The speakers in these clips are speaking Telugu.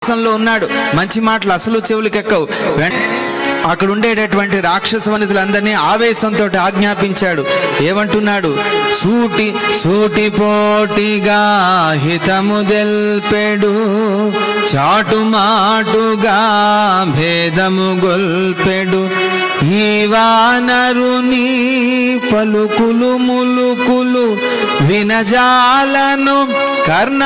ఆవేశంలో ఉన్నాడు మంచి మాటలు అసలు చెవులకెక్కవు వెం- అక్కడ ఉండేటటువంటి రాక్షస వనితులందరినీ ఆవేశంతో ఆజ్ఞాపించాడు ఏమంటున్నాడు సూటి సూటి పోటిగా హితము దెల్పెడు చాటు మాటుగా భేదము గొల్పెడు ఈ వానరుని పలుకులు ములుకులు వినజాలను కర్ణ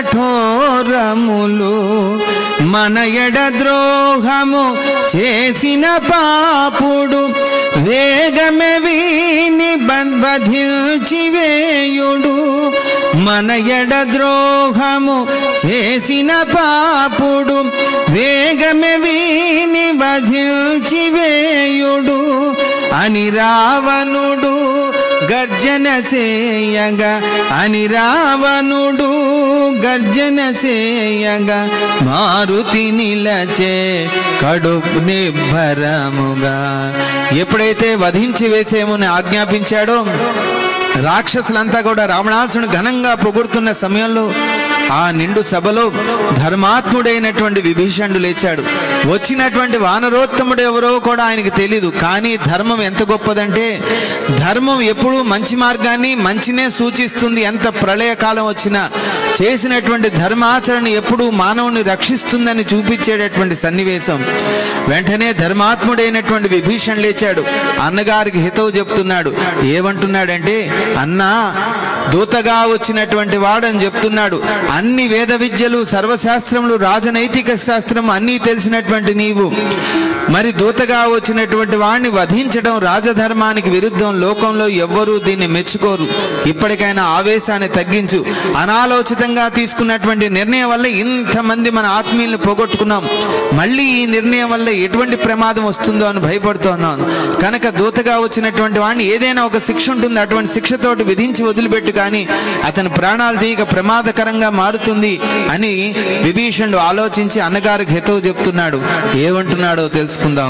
కఠోరములు మన ఎడ ద్రోహము చేసిన పాపుడు వేగమే వీని బంధించి వేయుడు మన ఎడ ద్రోహము చేసిన పాపుడు వేగమే వీని వధించి వేయుడు అని రావణుడు గర్జన సేయగా అని రావణుడు గర్జన సేయగా మారుతి నిలచే కడుపు నిబ్బరముగా ఎప్పుడైతే వధించి వేసేమని ఆజ్ఞాపించాడో రాక్షసులంతా కూడా రావణాసుని ఘనంగా పొగుడుతున్న సమయంలో ఆ నిండు సభలో ధర్మాత్ముడైనటువంటి విభీషణుడు లేచాడు వచ్చినటువంటి వానరోత్తముడు ఎవరో కూడా ఆయనకి తెలీదు కానీ ధర్మం ఎంత గొప్పదంటే ధర్మం ఎప్పుడూ మంచి మార్గాన్ని మంచినే సూచిస్తుంది ఎంత ప్రళయకాలం వచ్చినా చేసినటువంటి ధర్మాచరణ ఎప్పుడూ మానవుని రక్షిస్తుందని చూపించేటటువంటి సన్నివేశం వెంటనే ధర్మాత్ముడైనటువంటి విభీషణ్ లేచాడు అన్నగారికి హితవు చెప్తున్నాడు ఏమంటున్నాడంటే అన్నా దూతగా వచ్చినటువంటి వాడని చెప్తున్నాడు అన్ని వేద విద్యలు సర్వశాస్త్రములు రాజనైతిక శాస్త్రం అన్నీ తెలిసినటువంటి నీవు మరి దూతగా వచ్చినటువంటి వాడిని వధించడం రాజధర్మానికి విరుద్ధం లోకంలో ఎవ్వరూ దీన్ని మెచ్చుకోరు ఇప్పటికైనా ఆవేశాన్ని తగ్గించు అనాలోచితంగా తీసుకున్నటువంటి నిర్ణయం వల్ల ఇంతమంది మన ఆత్మీయుల్ని పోగొట్టుకున్నాం మళ్ళీ ఈ నిర్ణయం వల్ల ఎటువంటి ప్రమాదం వస్తుందో అని భయపడుతున్నాను కనుక దూతగా వచ్చినటువంటి వాడిని ఏదైనా ఒక శిక్ష ఉంటుంది అటువంటి శిక్షతోటి విధించి వదిలిపెట్టు కానీ అతని ప్రాణాలు తీయక ప్రమాదకరంగా మారుతుంది అని విభీషణుడు ఆలోచించి అన్నగారికి హితవు చెప్తున్నాడు ఏమంటున్నాడో తెలుసుకుందాం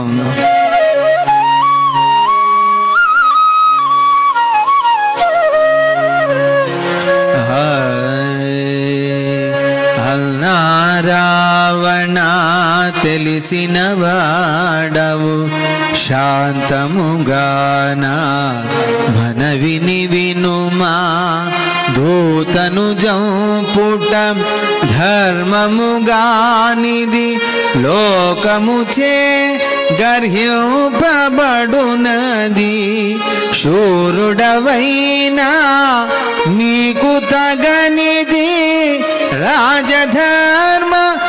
అల్నారావణ తెలిసిన వాడవు శాంతముగాన మనవిని వినుమా దూతను జంపుట ధర్మముగానిది లోకముచే గర్హింపబడునది శూరుడవైనా నీకు తగనిది రాజధర్మ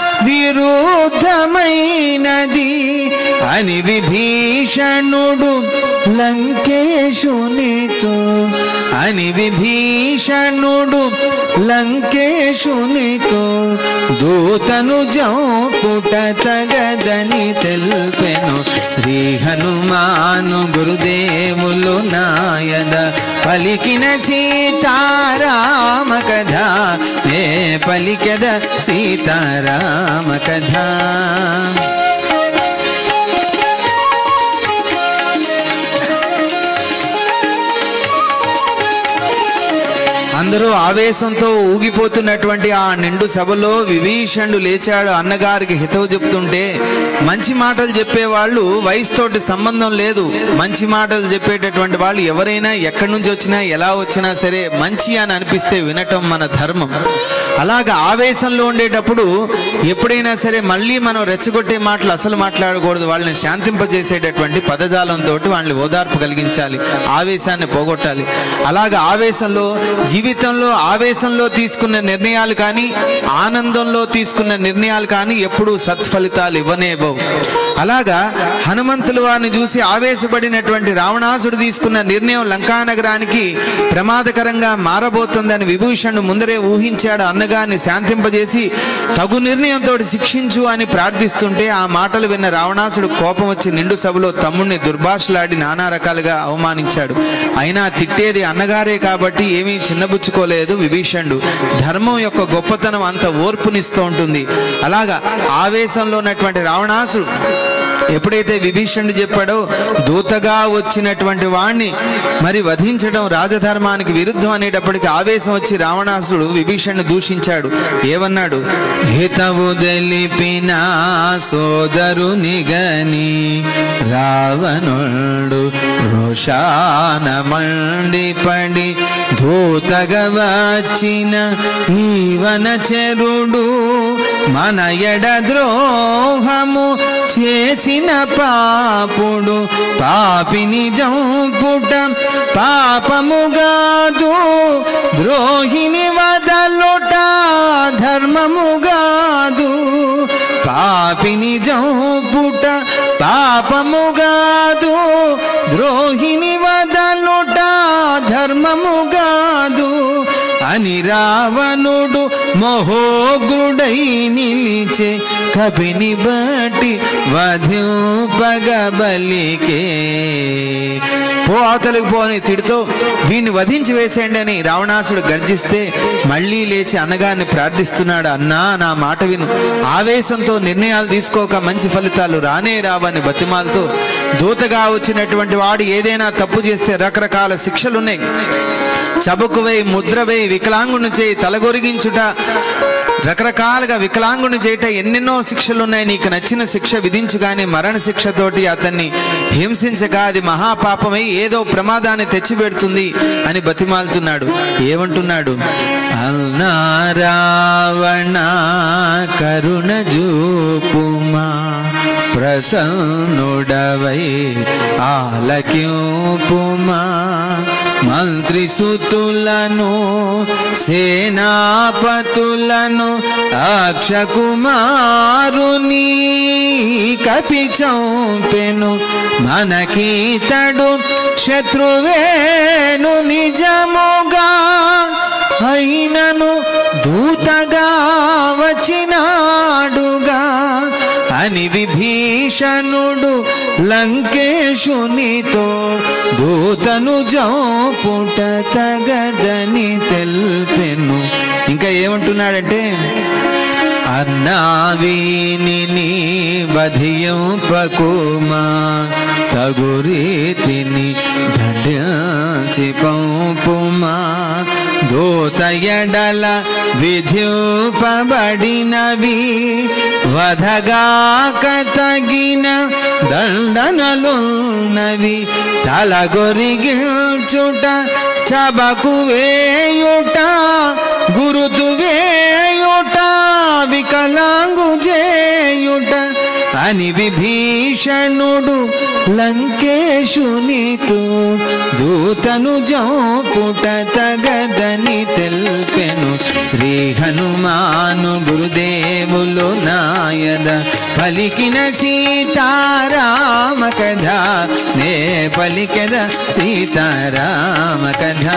విరుద్ధమైనది అని విభీషణుడు లంకేశునితో అని విభీషణుడు లంకేశునితో దూతను జంపుట తగదని తెల్పెను శ్రీ హనుమాను గురుదేవులు నాయద పలికిన సీతారామ కథ ఏ పలికద సీతారామ కథ అందరూ ఆవేశంతో ఊగిపోతున్నటువంటి ఆ నిండు సభలో విభీషణుడు లేచాడు అన్నగారికి హితవు చెప్తుంటే మంచి మాటలు చెప్పేవాళ్ళు వయసుతోటి సంబంధం లేదు మంచి మాటలు చెప్పేటటువంటి వాళ్ళు ఎవరైనా ఎక్కడి నుంచి వచ్చినా ఎలా వచ్చినా సరే మంచి అని అనిపిస్తే వినటం మన ధర్మం అలాగ ఆవేశంలో ఉండేటప్పుడు ఎప్పుడైనా సరే మళ్ళీ మనం రెచ్చగొట్టే మాటలు అసలు మాట్లాడకూడదు వాళ్ళని శాంతింపజేసేటటువంటి పదజాలంతో వాళ్ళని ఓదార్పు కలిగించాలి ఆవేశాన్ని పోగొట్టాలి అలాగ ఆవేశంలో జీవితంలో ఆవేశంలో తీసుకున్న నిర్ణయాలు కానీ ఆనందంలో తీసుకున్న నిర్ణయాలు కానీ ఎప్పుడూ సత్ఫలితాలు ఇవ్వనేబోవు అలాగా హనుమంతులు వారిని చూసి ఆవేశపడినటువంటి రావణాసుడు తీసుకున్న నిర్ణయం లంకా నగరానికి ప్రమాదకరంగా మారబోతుందని విభూషణుడు ముందరే ఊహించాడు అన్నగారిని శాంతింపజేసి తగు నిర్ణయంతో శిక్షించు అని ప్రార్థిస్తుంటే ఆ మాటలు విన్న రావణాసుడు కోపం వచ్చి నిండు సభలో తమ్ముడిని దుర్భాషలాడి నానా రకాలుగా అవమానించాడు అయినా తిట్టేది అన్నగారే కాబట్టి ఏమీ చిన్నబుచ్చుకోలేదు విభీషణుడు ధర్మం యొక్క గొప్పతనం అంత ఓర్పునిస్తూ ఉంటుంది అలాగా ఆవేశంలో ఉన్నటువంటి రావణాసుడు ఎప్పుడైతే విభీషణుడు చెప్పాడో దూతగా వచ్చినటువంటి వాణ్ణి మరి వధించడం రాజధర్మానికి విరుద్ధం అనేటప్పటికి ఆవేశం వచ్చి రావణాసుడు విభీషణ్ణి దూషించాడు ఏమన్నాడు హితవు తెలిపిన సోదరుని గని రావణుడు రోషాన మండిపడి దూతగా వచ్చిన ఈవన చెరుడు మన ఎడ ద్రోహము చేసిన పాపుడు పాపిని జంపుట పాపముగాదు ద్రోహిని వదలుట ధర్మముగాదు పాపిని జంపుట పాపముగాదు ద్రోహిని వదలుట ధర్మముగాదు అని రావణుడు మహోగ్రుడై నిలిచే కపిని బట్టి వధింపగబలికే పో అవతలకు పోని తిడుతూ వీడిని వధించి వేసేయండి అని రావణాసుడు గర్జిస్తే మళ్ళీ లేచి అన్నగారిని ప్రార్థిస్తున్నాడు అన్నా నా మాట విను ఆవేశంతో నిర్ణయాలు తీసుకోక మంచి ఫలితాలు రానే రావని బతిమాలతో దూతగా వచ్చినటువంటి వాడు ఏదైనా తప్పు చేస్తే రకరకాల శిక్షలున్నాయి చబుకువై ముద్రవై వికలాంగుని చేయి తలగొరిగించుట రకరకాలుగా వికలాంగుని చేయట ఎన్నెన్నో శిక్షలు ఉన్నాయి నీకు నచ్చిన శిక్ష విధించు కానీ మరణ శిక్షతోటి అతన్ని హింసించక అది మహాపాపమై ఏదో ప్రమాదాన్ని తెచ్చిపెడుతుంది అని బతిమాలుతున్నాడు ఏమంటున్నాడు అల్నా రావణ కరుణ జూపుమా ప్రసన్నుడవై ఆలక్యూపుమా మంత్రి సుతులను సేనాపతులను అక్షకుమారుని కపి చంపెను మనకీతడు శత్రువేను నిజముగా అయినను దూతగా వచ్చినాడుగా అని విభీషణుడు లంకేశునితో దూతను జోపుట తగదని తెల్పెను ఇంకా ఏమంటున్నాడంటే అన్నా వీనిని బధింపకుమా తగు రీతిని దండించి పంపుమా దూత ఎడల విధింపబడినవి వధగాక తగిన దండనలున్నవి తలగొరిగిల్చుట చబకు వేయుట గురుతు వేయుట వికలాంగు చేయుట అని విభీషణుడు లంకేశునితో దూతను జోపుట తగదని తెల్పెను శ్రీ హనుమాను గురుదేవులు నాయద పలికిన సీతారామ కథ నే పలికెద సీతారామ కథ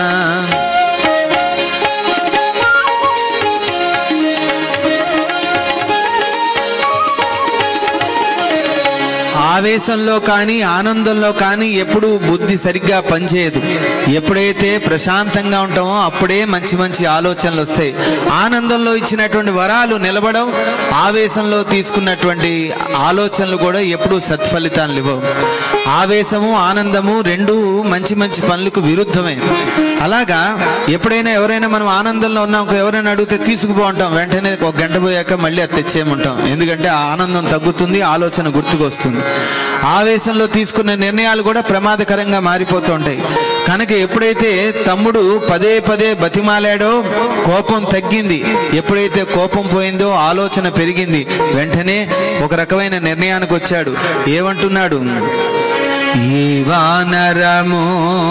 ఆవేశంలో కానీ ఆనందంలో కానీ ఎప్పుడు బుద్ధి సరిగ్గా పనిచేయదు ఎప్పుడైతే ప్రశాంతంగా ఉంటామో అప్పుడే మంచి మంచి ఆలోచనలు వస్తాయి ఆనందంలో ఇచ్చినటువంటి వరాలు నిలబడవు ఆవేశంలో తీసుకున్నటువంటి ఆలోచనలు కూడా ఎప్పుడు సత్ఫలితాలు ఇవ్వవు ఆవేశము ఆనందము రెండు మంచి మంచి పనులకు విరుద్ధమే అలాగా ఎప్పుడైనా ఎవరైనా మనం ఆనందంలో ఉన్నాం ఎవరైనా అడిగితే తీసుకుపో ఉంటాం వెంటనే ఒక గంట పోయాక మళ్ళీ అది తెచ్చేయమంటాం ఎందుకంటే ఆ ఆనందం తగ్గుతుంది ఆలోచన గుర్తుకొస్తుంది ఆవేశంలో తీసుకున్న నిర్ణయాలు కూడా ప్రమాదకరంగా మారిపోతూ ఉంటాయి కనుక ఎప్పుడైతే తమ్ముడు పదే పదే బతిమాలాడో కోపం తగ్గింది ఎప్పుడైతే కోపం పోయిందో ఆలోచన పెరిగింది వెంటనే ఒక రకమైన నిర్ణయానికి వచ్చాడు ఏమంటున్నాడు ఈ వానరము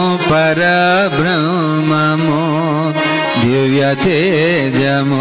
పరబ్రహ్మము దివ్య తేజము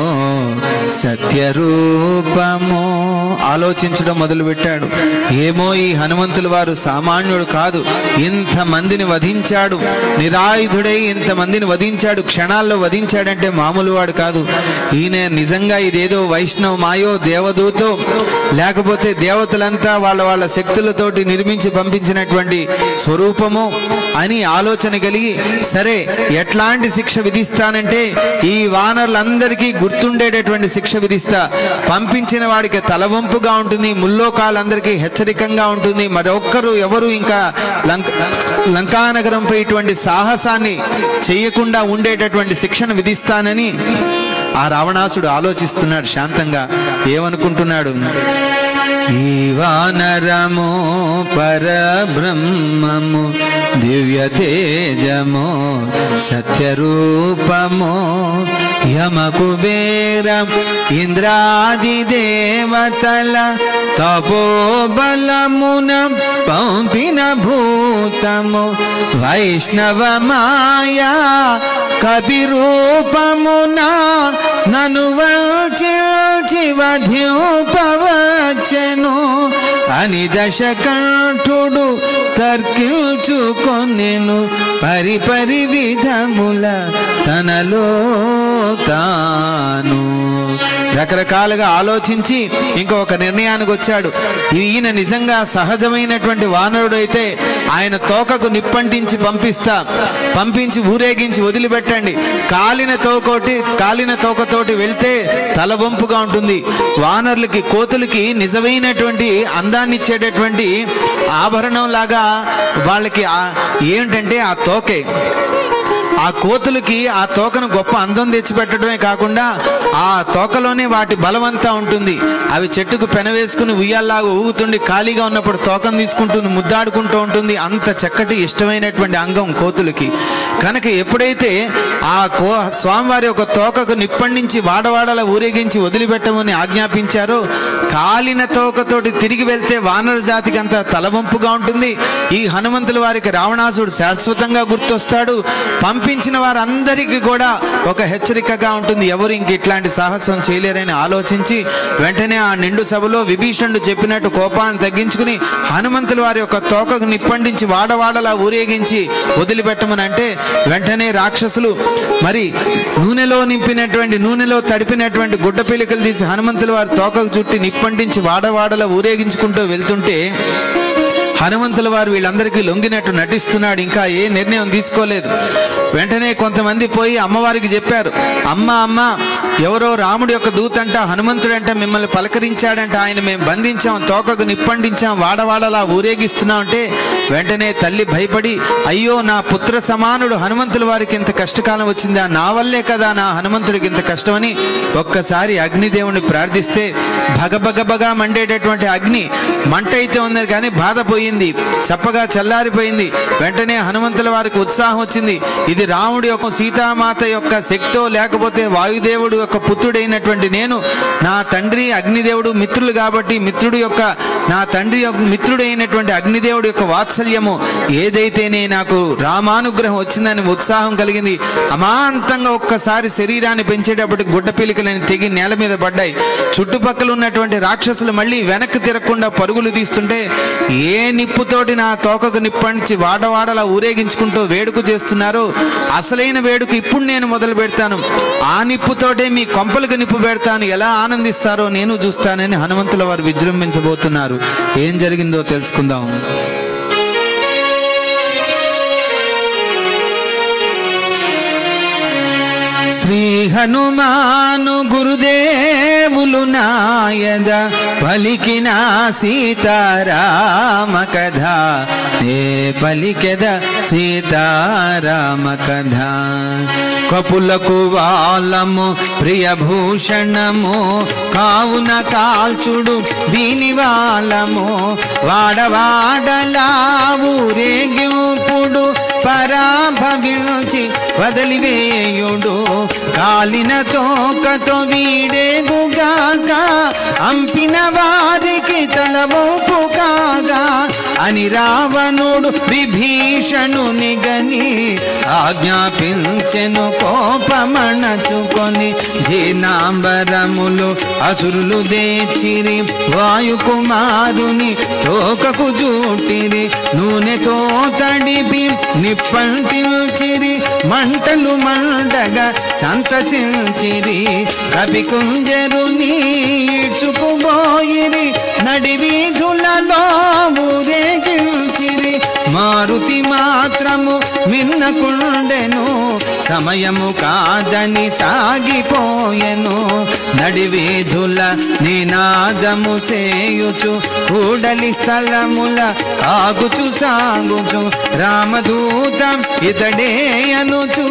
సత్యరూపము ఆలోచించడం మొదలుపెట్టాడు ఏమో ఈ హనుమంతుల వారు సామాన్యుడు కాదు ఇంతమందిని వధించాడు నిరాయుధుడై ఇంతమందిని వధించాడు క్షణాల్లో వధించాడంటే మామూలు వాడు కాదు ఈయన నిజంగా ఇదేదో వైష్ణవ మాయో దేవదూతో లేకపోతే దేవతలంతా వాళ్ళ వాళ్ళ శక్తులతోటి నిర్మించి పంపించినటువంటి స్వరూపము అని ఆలోచన కలిగి సరే ఎట్లాంటి శిక్ష విధిస్తానంటే ఈ వానరులందరికీ గుర్తుండేటటువంటి శిక్ష విధిస్తా పంపించిన వాడికి తల తలవంపుగా ఉంటుంది ముల్లోకాలందరికీ హెచ్చరికంగా ఉంటుంది మరొక్కరు ఎవరు ఇంకా లంక లంకానగరంపై ఇటువంటి సాహసాన్ని చేయకుండా ఉండేటటువంటి శిక్షణ విధిస్తానని ఆ రావణాసుడు ఆలోచిస్తున్నాడు శాంతంగా ఏమనుకుంటున్నాడు ఈ వానరము పరబ్రహ్మము దివ్య తేజము సత్యరూపము యమ కుబేర ఇంద్రాది దేవతల తపోబలమున పంపిన భూతము వైష్ణవ మాయా కపి రూపమున నను వధింపవచ్చను అని దశకంఠుడు తర్కించుకొనెను పరిపరి విధముల తనలో తాను రకరకాలుగా ఆలోచించి ఇంకొక నిర్ణయానికి వచ్చాడు ఈయన నిజంగా సహజమైనటువంటి వానరుడు అయితే ఆయన తోకకు నిప్పంటించి పంపిస్తా పంపించి ఊరేగించి వదిలిపెట్టండి కాలిన తోకోటి కాలిన తోకతోటి వెళ్తే తల వంపుగా ఉంటుంది వానరులకి కోతులకి నిజమైనటువంటి అందాన్ని ఇచ్చేటటువంటి ఆభరణం లాగా వాళ్ళకి ఆ- ఏంటంటే ఆ తోకే ఆ కోతులకి ఆ తోకను గొప్ప అందం తెచ్చిపెట్టడమే కాకుండా ఆ తోకలోనే వాటి బలమంతా ఉంటుంది అవి చెట్టుకు పెనవేసుకుని ఉయ్యాల్లాగా ఊగుతుండి ఖాళీగా ఉన్నప్పుడు తోకను తీసుకుంటుంది ముద్దాడుకుంటూ ఉంటుంది అంత చక్కటి ఇష్టమైనటువంటి అంగం కోతులకి కనుక ఎప్పుడైతే ఆ కో స్వామివారి ఒక తోకకు నిప్పండించి వాడవాడల ఊరేగించి వదిలిపెట్టమని ఆజ్ఞాపించారో కాలిన తోకతోటి తిరిగి వెళ్తే వానర జాతికి అంత తలవంపుగా ఉంటుంది ఈ హనుమంతుల వారికి రావణాసుడు శాశ్వతంగా గుర్తొస్తాడు పంపించిన వారందరికీ కూడా ఒక హెచ్చరికగా ఉంటుంది ఎవరు ఇంక ఇట్లాంటి సాహసం చేయలేరని ఆలోచించి వెంటనే ఆ నిండు సభలో విభీషణుడు చెప్పినట్టు కోపాన్ని తగ్గించుకుని హనుమంతుల వారి యొక్క తోకకు నిప్పండించి వాడవాడలా ఊరేగించి వదిలిపెట్టమని అంటే వెంటనే రాక్షసులు మరి నూనెలో నింపినటువంటి నూనెలో తడిపినటువంటి గుడ్డ పిలికలు తీసి హనుమంతుల వారి తోకకు చుట్టి నిప్పండించి వాడవాడలా ఊరేగించుకుంటూ వెళ్తుంటే హనుమంతుల వారు వీళ్ళందరికీ లొంగినట్టు నటిస్తున్నాడు ఇంకా ఏ నిర్ణయం తీసుకోలేదు వెంటనే కొంతమంది పోయి అమ్మవారికి చెప్పారు అమ్మ అమ్మ ఎవరో రాముడి యొక్క దూతంట హనుమంతుడంట మిమ్మల్ని పలకరించాడంట ఆయన మేము బంధించాం తోకకు నిప్పండించాం వాడవాడలా ఊరేగిస్తున్నాం అంటే వెంటనే తల్లి భయపడి అయ్యో నా పుత్ర సమానుడు హనుమంతుల వారికి ఇంత కష్టకాలం వచ్చిందా నా వల్లే కదా నా హనుమంతుడికి ఇంత కష్టమని ఒక్కసారి అగ్నిదేవుని ప్రార్థిస్తే భగభగభగా మండేటటువంటి అగ్ని మంట అయితే ఉంది కానీ బాధ పోయింది చప్పగా చల్లారిపోయింది వెంటనే హనుమంతుల వారికి ఉత్సాహం వచ్చింది ఇది రాముడి యొక్క సీతామాత యొక్క శక్తో లేకపోతే వాయుదేవుడు యొక్క పుత్రుడైనటువంటి నేను నా తండ్రి అగ్నిదేవుడు మిత్రులు కాబట్టి మిత్రుడు యొక్క నా తండ్రి యొక్క మిత్రుడైనటువంటి అగ్నిదేవుడు యొక్క వాత్సల్యము ఏదైతేనే నాకు రామానుగ్రహం వచ్చిందని ఉత్సాహం కలిగింది అమాంతంగా ఒక్కసారి శరీరాన్ని పెంచేటప్పటికి గుడ్డ పీలికలని తెగి నేల మీద పడ్డాయి చుట్టుపక్కల ఉన్నటువంటి రాక్షసులు మళ్ళీ వెనక్కి తిరగకుండా పరుగులు తీస్తుంటే ఏ నిప్పుతోటి నా తోకకు నిప్పంచి వాడవాడలా ఊరేగించుకుంటూ వేడుక చేస్తున్నారో అసలైన వేడుక ఇప్పుడు నేను మొదలు పెడతాను ఆ నిప్పుతోటే మీ కొంపలకు నిప్పు పెడతాను ఎలా ఆనందిస్తారో నేను చూస్తానని హనుమంతుల వారు విజృంభించబోతున్నారు ఏం జరిగిందో తెలుసుకుందాం శ్రీ హనుమాను గురుదేవులు నాయద పలికిన సీతారామ కథ ఏ పలికెద సీతారామ కథ కపులకు వాలము ప్రియభూషణము కావున కాల్చుడు దీని వాలము వాడవాడలా ఊరేగింపుడు పరాభవించి వదిలివేయుడు కాలిన తోకతో వీడేగుగాక అంపిన వారికి తలవోపు కాగా అని రావణుడు విభీషణుని గని ఆజ్ఞాపించెను కోపమణచుకొని ధీనాంబరములు అసురులు దేచిరి వాయుకుమారుని తోకకు జూటిరి నూనెతో తడిపి నిప్పంటిల్చిరి మంటలు మండగా సంతసించిరి కవికుంజరుని ఈడ్చుకుపోయిరి నడి వీధులలో ఊరేగించిరి మా మారుతి మాత్రము మిన్నకుండెను సమయము కాదని సాగిపోయెను నడివీధుల నినాదము సేయుచు కూడలి స్థలముల ఆగుచు సాగుచు రామదూతం ఇతడే అనుచు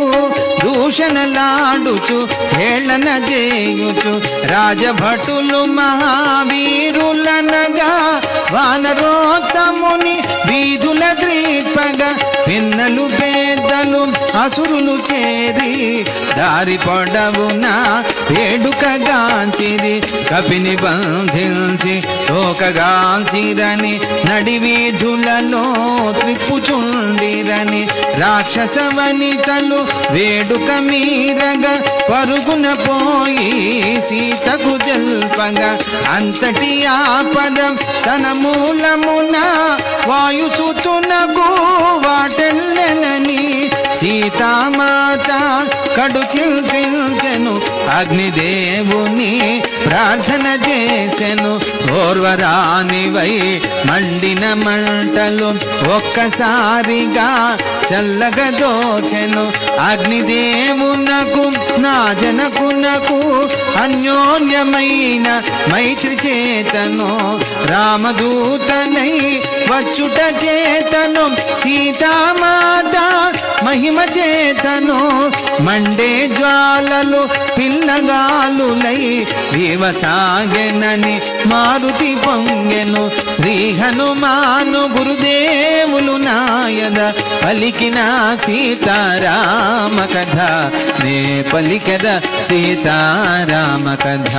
దూషణలాడుచు హేళన చేయుచు రాజభటులు మహావీరులనగా వానరోత్తముని వీధుల ద్రీపగా పిన్నలు పేదలు అసురులు చేరి దారి పొడవున వేడుకగాంచిరి కపిని బంధించి తోకగాంచిరని నడివీధులలో త్రిప్పుచుండిరని రాక్షస వనితలు వేడుక మీరగా పరుగున పోయి సీతకు జల్పగా అంతటి ఆపద తన మూలమున వాయుసుతునకు వాటెల్లెనని సీతామాత కడు చింతించెను అగ్నిదేవుని ప్రార్థన చేసెను ఓర్వరానివై మండిన మంటలు ఒక్కసారిగా చల్లగా దోచెను అగ్నిదేవునకు నా జనకునకు అన్యోన్యమైన మైత్రి చేతను రామదూతనై వచ్చుట చేతను సీతామాత మహిమ చేతను మండే జ్వాలలు పిల్లగాలులై వివసాగెనని మారుతి పొంగెను శ్రీ హనుమాను గురుదేవులు నాయద పలికిన సీతారామ కథ నే పలికద సీతారామ కథ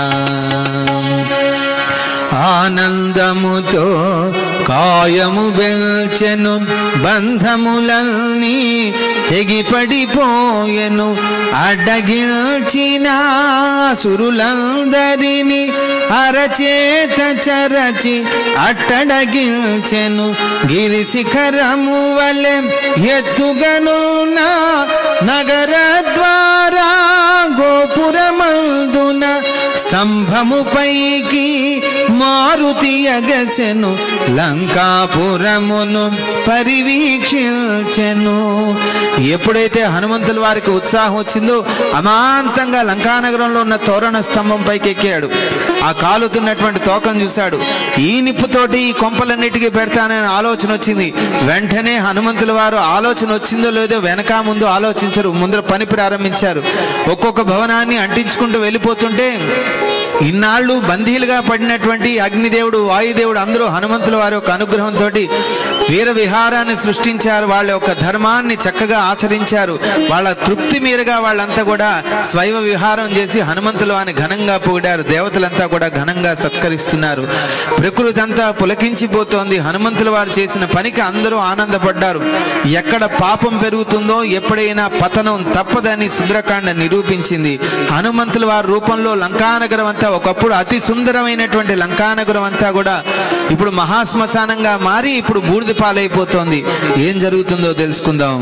ఆనందముతో కాయము బెల్చెను బంధములన్నీ తెగిపడిపోయెను అడ్డగిల్చిన సురులందరిని అరచేత చరచి అట్టడగిల్చెను గిరి శిఖరము వలె ఎత్తుగనున్న నగర ద్వారా గోపురమందున స్తంభము పైకి మారుతి అగసెను లంకాపురమును పరివీక్షించెను ఎప్పుడైతే హనుమంతుల వారికి ఉత్సాహం వచ్చిందో అమాంతంగా లంకానగరంలో ఉన్న తోరణ స్తంభం పైకి ఎక్కాడు ఆ కాలుతున్నటువంటి తోకం చూశాడు ఈ నిప్పుతోటి ఈ కొంపలన్నిటికీ పెడతానని ఆలోచన వచ్చింది వెంటనే హనుమంతుల వారు ఆలోచన వచ్చిందో లేదో వెనక ముందు ఆలోచించరు ముందర పని ప్రారంభించారు ఒక్కొక్క భవనాన్ని అంటించుకుంటూ వెళ్ళిపోతుంటే ఇన్నాళ్ళు బందీలుగా పడినటువంటి అగ్నిదేవుడు వాయుదేవుడు అందరూ హనుమంతుల వారి యొక్క అనుగ్రహంతో వీర విహారాన్ని సృష్టించారు వాళ్ళ యొక్క ధర్మాన్ని చక్కగా ఆచరించారు వాళ్ళ తృప్తి మీరుగా వాళ్ళంతా కూడా స్వైవ విహారం చేసి హనుమంతుల వారిని ఘనంగా పొగిడారు దేవతలంతా కూడా ఘనంగా సత్కరిస్తున్నారు ప్రకృతి అంతా పులకించిపోతోంది హనుమంతుల వారు చేసిన పనికి అందరూ ఆనందపడ్డారు ఎక్కడ పాపం పెరుగుతుందో ఎప్పుడైనా పతనం తప్పదని సుందరకాండ నిరూపించింది హనుమంతుల వారి రూపంలో లంకానగరం అంతా ఒకప్పుడు అతి సుందరమైనటువంటి లంకానగరం అంతా కూడా ఇప్పుడు మహాశ్మశానంగా మారి ఇప్పుడు బూడిద పాలైపోతోంది ఏం జరుగుతుందో తెలుసుకుందాం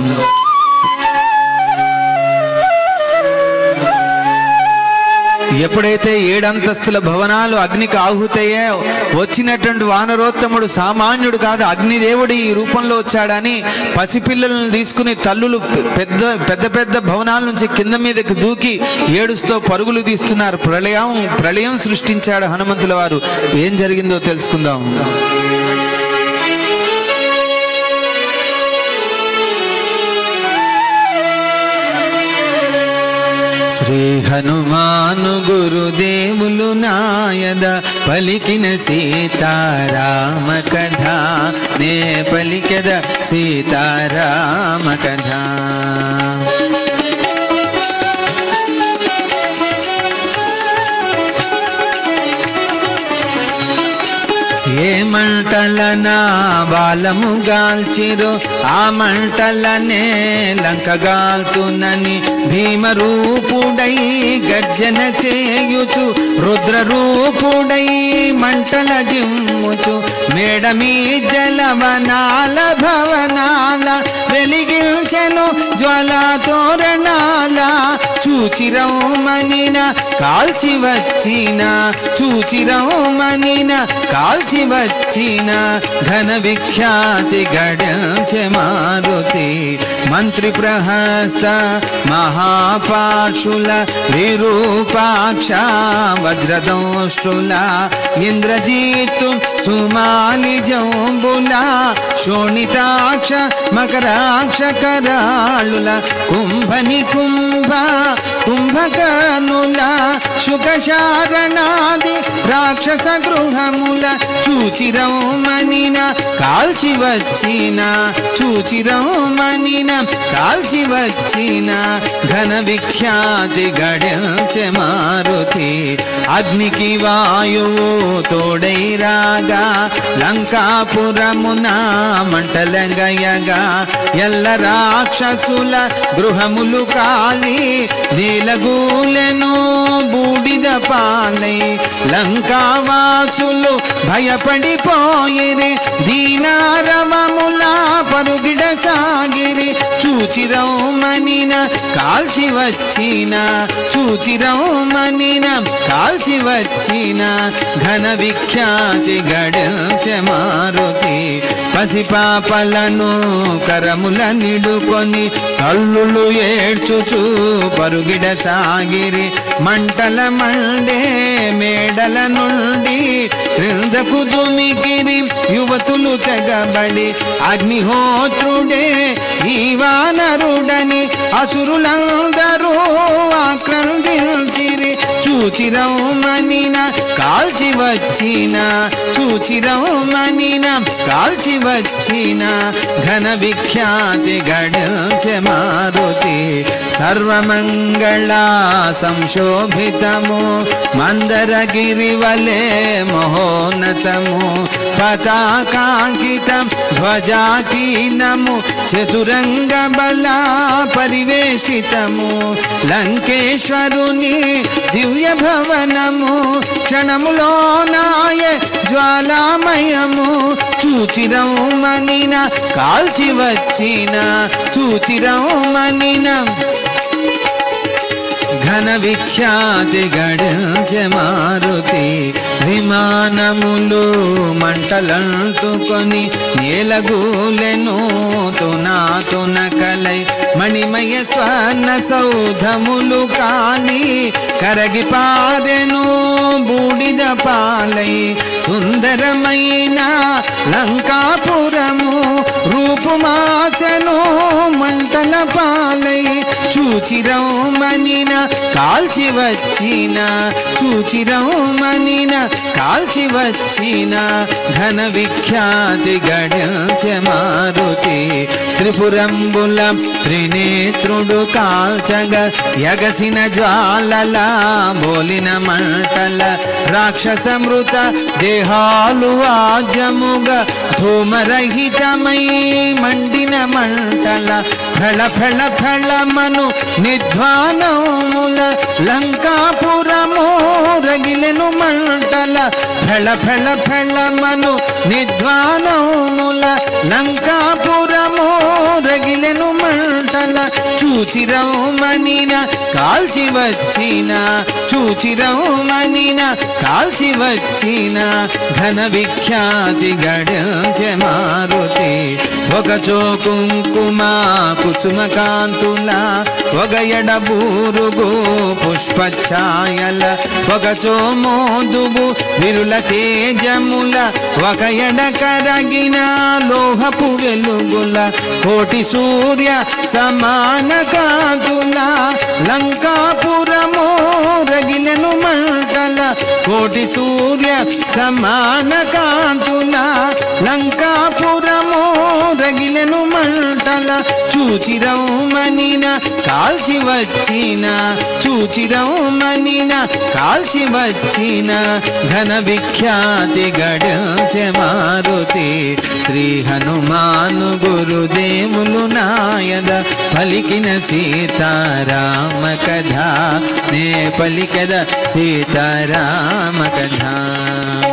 ఎప్పుడైతే ఏడంతస్తుల భవనాలు అగ్నికి ఆహుతయ్యాయో వచ్చినటువంటి వానరోత్తముడు సామాన్యుడు కాదు అగ్నిదేవుడు ఈ రూపంలో వచ్చాడని పసిపిల్లలను తీసుకుని తల్లులు పెద్ద పెద్ద పెద్ద భవనాల నుంచి కింద మీదకి దూకి ఏడుస్తూ పరుగులు తీస్తున్నారు ప్రళయం ప్రళయం సృష్టించాడు హనుమంతుల వారు ఏం జరిగిందో తెలుసుకుందాం శ్రీ హనుమాను గురుదేవులు నాయద పలికిన సీతారామ కథ నే పలికద సీతారామ కథ ఏ మంటలనా బాలము గాల్చిరో ఆ మంటలనే లంకగాల్తునని భీమరూపుడై గర్జన సేయుచు రుద్రరూపుడై మంటల జిమ్ముచు మేడమీ జలవనాల భవనాల వెలిగించెను జ్వల తోరణాల చూ చూచిరౌమనిన కాల్చి వచ్చిన చూచిరౌమనిన కాల్చి వచ్చిన ఘన విఖ్యాతి గడించె మారుతి మంత్రి ప్రహస్త మహాపాక్షుల విరూపాక్ష వజ్రదోష్టుల ఇంద్రజీతు సుమాలి జంబుల శోణితాక్ష మకరాక్ష కరాళుల కుంభని కుంభ కుంభకనుల శుకశారణాది రాక్షస గృహముల చూచిరౌమనిన కాల్చి వచ్చిన చూచిరౌమనిన కాల్చి వచ్చిన ఘన విఖ్యాతి గడించె మారుతి అగ్నికి వాయువు తోడై రాగా లంకాపురమున మంటల గయగా ఎల్ల రాక్షసుల గృహములు కాలి నీలగూలెను బూడిద పాలై లంకావాసులు భయపడిపోయిరి దీనారవముల పరుగిడ సాగిరి చూచిరౌమనిన కాల్చి వచ్చిన చూచిరౌమనిన కాల్చి వచ్చిన ఘన విఖ్యాతి గడించె మారుతి పసిపాపలను కరముల నిడుకొని తల్లులు ఏడ్చుచు పరుగిడ సాగిరి మంటల మండే మేడల నుండి క్రిందకు దుమికిరి యువతులు తెగబడి అగ్నిహోత్రుడే ఈ వానరుడని అసురులందరూ ఆక్రందించిరి చూచిరౌమనిన కాల్చి వచ్చిన చూచిరౌమనిన కాల్చి వచ్చిన ఘన విఖ్యాతి గడించె మారుతి సర్వమంగళ సంశోభితము మందరగిరివలే మహోన్నతము పతాకాంకితం ధ్వజాకీనము చతురంగ బల పరివేషితము లంకేశ్వరుని దివ్య భవనము క్షణములో నాయ జ్వాలామయము చూచిరౌమనిన కాల్చి వచ్చిన చూచిరౌమనిన ఘన విఖ్యాతి గడించె మారుతి విమానములు మంటలంటుకొని నేలగూలెను తునా తునకలై మణిమయ స్వర్ణ సౌధములు కాని కరగి పారెను బూడిద పాలై సుందరమైన లంకాపురము రూపుమాసను మంటల పాలై చూచిరౌమనిన కాల్చి వచ్చిన చూచిరౌమనిన కాల్చి వచ్చిన ఘన విఖ్యాతి గడించె మారుతి త్రిపురంబుల త్రినేత్రుడు కాల్చగ యగసిన జ్వాలల బోలిన మంటల రాక్షస మృత దేహాలు వాజ్యముగ ధూమరహితమై మండిన మంటల ఫళ ఫళ ఫళమను నిధ్వానముల లంకాపురము రగిలెను మంటల ఫళ ఫళ ఫళమను నిధ్వానముల లంకాపురము రగిలెను మంటల చూచిరౌమనిన కాల్చి వచ్చిన చూచిరౌమనిన కాల్చి వచ్చిన ఘన విఖ్యాతి గడించె మారుతి ఒకచో కుంకుమ కుసుమ కాంతుల ఒక ఎడబూరుగు పుష్పఛాయల ఒకచో మోదుగు విరుల తేజముల ఒక ఎడ కరగిన లోహపు వెలుగుల కోటి సూర్య సమాన కాంతుల లంకాపురము రగిలెను మంటల కోటి సూర్య సమాన కాంతుల లంకాపురము రగిలెను మంటల చూచిరౌమనిన కాల్చి వచ్చిన చూచిరౌమనిన కాల్చి వచ్చిన ఘన విఖ్యాతి గడించె మారుతి శ్రీ హనుమాను గురుదేవులు నాయద పలికిన సీతారామ కథ నే పలికద సీతారామ కథ